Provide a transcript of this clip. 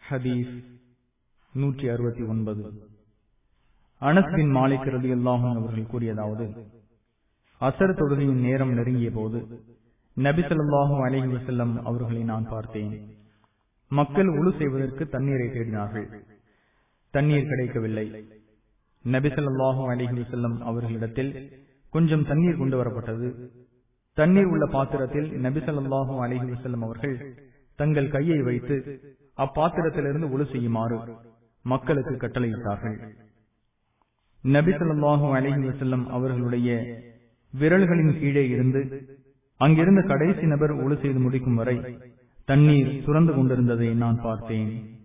ஹதீஸ் நூற்றி அறுபத்தி ஒன்பது அனஸ்பின் மாலிக் ரதி அல்லாஹும் அவர்கள் கூறியதாவது அசர் தொழுகையின் நேரம் நெருங்கிய போது நபிசல்லாஹும் அலஹி வசல்லம் அவர்களை நான் பார்த்தேன் மக்கள் உழு செய்வதற்கு தண்ணீரை தேடினார்கள் தண்ணீர் கிடைக்கவில்லை நபிசல்லாஹும் அலஹி வசல்லம் அவர்களிடத்தில் கொஞ்சம் தண்ணீர் கொண்டு வரப்பட்டது தண்ணீர் உள்ள பாத்திரத்தில் நபிசல்லாஹும் அலஹி வசல்லம் அவர்கள் தங்கள் கையை வைத்து அப்பாத்திரத்திலிருந்து ஒழு செய்யுமாறு மக்களுக்கு கட்டளையிட்டார்கள் நபி சொல்லாஹும் அலஹி வசல்லம் அவர்களுடைய விரல்களின் கீழே இருந்து அங்கிருந்த கடைசி நபர் ஒழு செய்து முடிக்கும் வரை தண்ணீர் சுரந்து கொண்டிருந்ததை நான் பார்த்தேன்